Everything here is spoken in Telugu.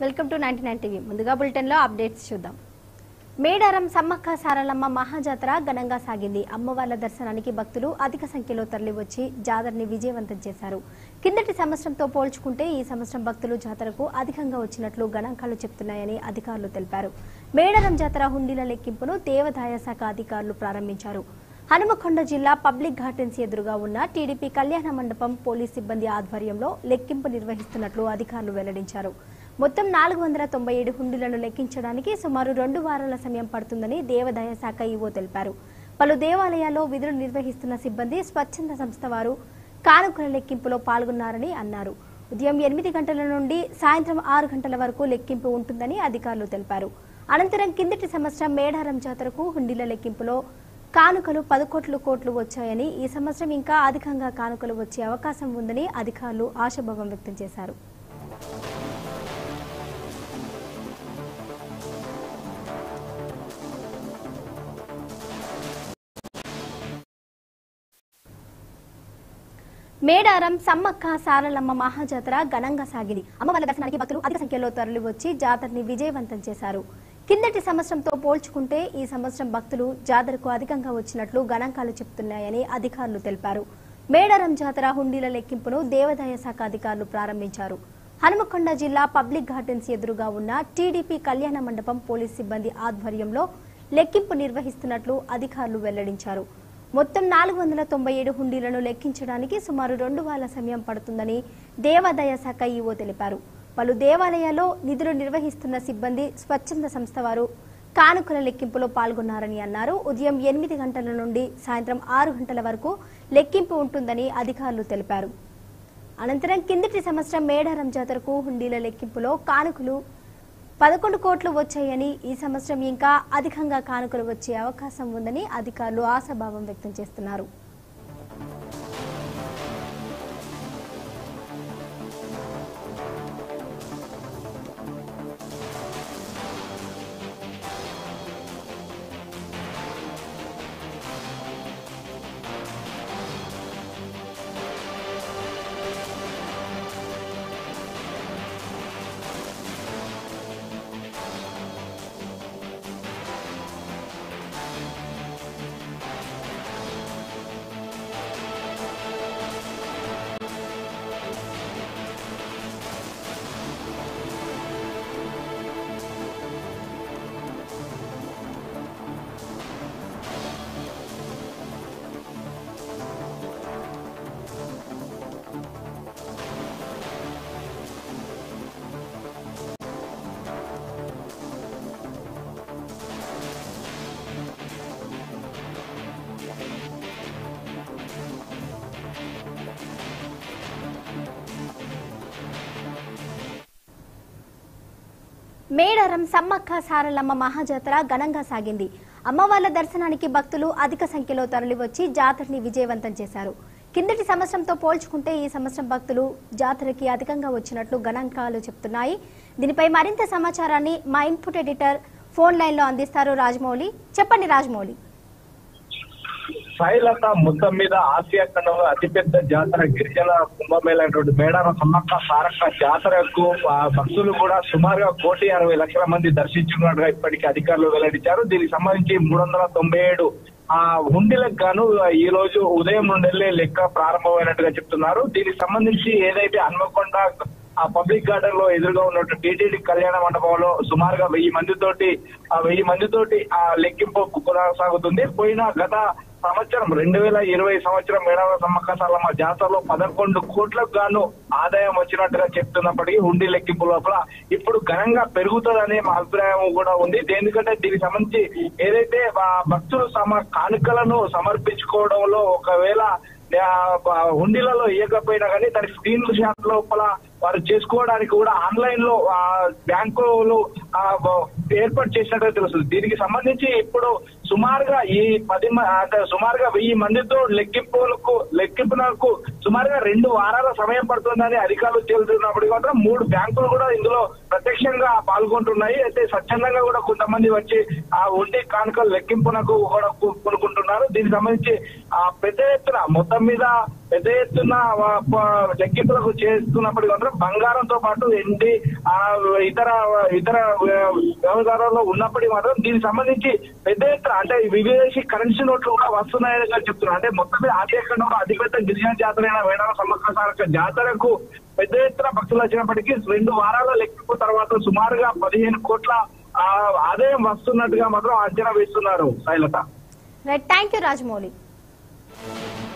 welcome to ninety nine TV ముందుగా బులెటిన్లో అప్డేట్స్ చూద్దాం మేడారం సమ్మక్క సారలమ్మ మహాజాతర ఘనంగా సాగింది అమ్మవార్ల దర్శనానికి భక్తులు అధిక సంఖ్యలో తరలివచ్చి జాతరని విజయవంతం చేశారు కిందటి సంవత్సరంతో పోల్చుకుంటే ఈ సంవత్సరం భక్తులు జాతరకు అధికంగా వచ్చినట్లు గణాంకాలు చెప్తున్నాయని అధికారులు తెలిపారు మేడారం జాతర హుండీల లెక్కింపును దేవాదాయ శాఖ అధికారులు ప్రారంభించారు హనుమకొండ జిల్లా పబ్లిక్ గార్డెన్స్ ఎదురుగా ఉన్న టీడీపీ కళ్యాణ మండపం పోలీస్ సిబ్బంది ఆధ్వర్యంలో లెక్కింపు నిర్వహిస్తున్నట్లు అధికారులు వెల్లడించారు మొత్తం నాలుగు వందల తొంభై ఏడు హుండీలను లెక్కించడానికి సుమారు రెండు వారాల సమయం పడుతుందని దేవాదాయ శాఖ ఈవో తెలిపారు పలు దేవాలయాల్లో విధులు నిర్వహిస్తున్న సిబ్బంది స్వచ్ఛంద సంస్థ వారు కానుకల లెక్కింపులో పాల్గొన్నారని అన్నారు ఉదయం ఎనిమిది గంటల నుండి సాయంత్రం ఆరు గంటల వరకు లెక్కింపు ఉంటుందని అధికారులు తెలిపారు అనంతరం కిందటి సంవత్సరం మేడారం జాతరకు హుండీల లెక్కింపులో కానుకలు పదకోట్లు కోట్లు వచ్చాయని ఈ సంవత్సరం ఇంకా అధికంగా కానుకలు వచ్చే అవకాశం ఉందని అధికారులు ఆశాభావం వ్యక్తం చేశారు మేడారం సమ్మక్క సారలమ్మ మహాజాతర ఘనంగా సాగింది అమ్మవారి దర్శనానికి భక్తులు అధిక సంఖ్యలో తరలివచ్చి జాతరని విజయవంతం చేశారు కిందటి సంవత్సరంతో పోల్చుకుంటే ఈ సంవత్సరం భక్తులు జాతరకు అధికంగా వచ్చినట్లు గణాంకాలు చెబుతున్నాయని అధికారులు తెలిపారు మేడారం జాతర హుండీల లెక్కింపును దేవాదాయ శాఖ అధికారులు ప్రారంభించారు హనుమకొండ జిల్లా పబ్లిక్ గార్డెన్స్ ఎదురుగా ఉన్న టీడీపీ కళ్యాణ మండపం పోలీస్ సిబ్బంది ఆధ్వర్యంలో లెక్కింపు నిర్వహిస్తున్నట్లు అధికారులు వెల్లడించారు మొత్తం నాలుగు వందల తొంభై ఏడు హుండీలను లెక్కించడానికి సుమారు రెండు వారాల సమయం పడుతుందని దేవాదాయ శాఖ ఈవో తెలిపారు పలు దేవాలయాల్లో నిధులు నిర్వహిస్తున్న సిబ్బంది స్వచ్ఛంద సంస్థ వారు కానుకల లెక్కింపులో పాల్గొన్నారని అన్నారు ఉదయం ఎనిమిది గంటల నుండి సాయంత్రం ఆరు గంటల వరకు లెక్కింపు ఉంటుందని అధికారులు తెలిపారు అనంతరం కిందటి సంవత్సరం మేడారం జాతరకు హుండీల లెక్కింపులో కానుకలు పదకొండు కోట్లు వచ్చాయని ఈ సంవత్సరం ఇంకా అధికంగా కానుకలు వచ్చే అవకాశం ఉందని అధికారులు ఆశాభావం వ్యక్తం చేస్తున్నారు మేడారం సమ్మక్క సారలమ్మ మహాజాతర ఘనంగా సాగింది అమ్మవార్ల దర్శనానికి భక్తులు అధిక సంఖ్యలో తరలివచ్చి జాతరని విజయవంతం చేశారు కిందటి సంవత్సరంతో పోల్చుకుంటే ఈ సంవత్సరం భక్తులు జాతరకి అధికంగా వచ్చినట్లు గణాంకాలు చెప్తున్నాయి దీనిపై మరింత సమాచారాన్ని మా ఇన్పుట్ ఎడిటర్ ఫోన్ లైన్ లో అందిస్తారు రాజమౌళి చెప్పండి రాజమౌళి సాయిలత మొత్తం మీద ఆసియా ఖండంలో అతిపెద్ద జాతర గిరిజన కుంభమేళ అయినటువంటి మేడారం సమ్మక్క సారక్క జాతరకు ఆ, భక్తులు కూడా సుమారుగా కోటి అరవై లక్షల మంది దర్శించుకున్నట్టుగా ఇప్పటికీ అధికారులు వెల్లడించారు దీనికి సంబంధించి మూడు వందల తొంభై ఏడు ఆ హుండీలకు గాను ఈ రోజు ఉదయం నుండి లెక్క ప్రారంభమైనట్టుగా చెప్తున్నారు దీనికి సంబంధించి ఏదైతే హన్మకొండ ఆ పబ్లిక్ గార్డెన్ లో ఎదురుగా ఉన్నట్టు టీటీడీ కళ్యాణ మండపంలో సుమారుగా వెయ్యి మందితోటి ఆ వెయ్యి మందితోటి ఆ లెక్కింపు కొనసాగుతుంది పోయిన గత సంవత్సరం రెండు వేల ఇరవై సంవత్సరం మేడాల సమ్మక్క సారలమ్మ జాతరలో పదకొండు కోట్లకు గాను ఆదాయం వచ్చినట్టుగా చెప్తున్నప్పటికీ హుండీ లెక్కింపు లోపల ఇప్పుడు ఘనంగా పెరుగుతుందనే మా అభిప్రాయం కూడా ఉంది ఎందుకంటే దీనికి సంబంధించి ఏదైతే ఆ భక్తులు తమ కానుకలను సమర్పించుకోవడంలో ఒకవేళ ఆ, ఆ, హుండీలలో ఇవ్వకపోయినా కానీ దాని స్క్రీన్ షాట్ లోపల వారు చేసుకోవడానికి కూడా ఆన్లైన్ లో ఆ, బ్యాంకులు ఆ, బ- ఏర్పాటు చేసినట్టుగా తెలుస్తుంది దీనికి సంబంధించి ఇప్పుడు సుమారుగా ఈ పది మ- అంటే సుమారుగా వెయ్యి మందితో లెక్కింపులకు లెక్కింపునకు సుమారుగా రెండు వారాల సమయం పడుతుందని అధికారులు చెబుతున్నప్పటికీ మాత్రం మూడు బ్యాంకులు కూడా ఇందులో ప్రత్యక్షంగా పాల్గొంటున్నాయి అయితే స్వచ్ఛందంగా కూడా కొంతమంది వచ్చి ఆ ఉండి కానుకలు లెక్కింపునకు కూడా కొ- కొనుక్కుంటున్నారు దీనికి సంబంధించి ఆ పెద్ద ఎత్తున మొత్తం మీద పెద్ద ఎత్తున వ- ప- లెక్కింపులకు చేస్తున్నప్పటికీ మాత్రం బంగారంతో పాటు ఎండి ఆ ఇతర ఇతర వ్యవహారాల్లో ఉన్నప్పటికీ మాత్రం దీనికి సంబంధించి పెద్ద ఎత్తున అంటే విదేశీ కరెన్సీ నోట్లు కూడా వస్తున్నాయని కూడా చెప్తున్నారు అంటే మొత్తం మీద ఆసియా ఖండంలో అతిపెద్ద గిరిజన జాతర అయిన వేడాల సమ్మక్క సారక్క జాతరకు పెద్ద ఎత్తున భక్తులు వచ్చినప్పటికీ రెండు వారాల లెక్కింపు తర్వాత సుమారుగా పదిహేను కోట్ల ఆ, ఆదాయం వస్తున్నట్టుగా మాత్రం అంచనా వేస్తున్నారు Shailata right thank you Rajamouli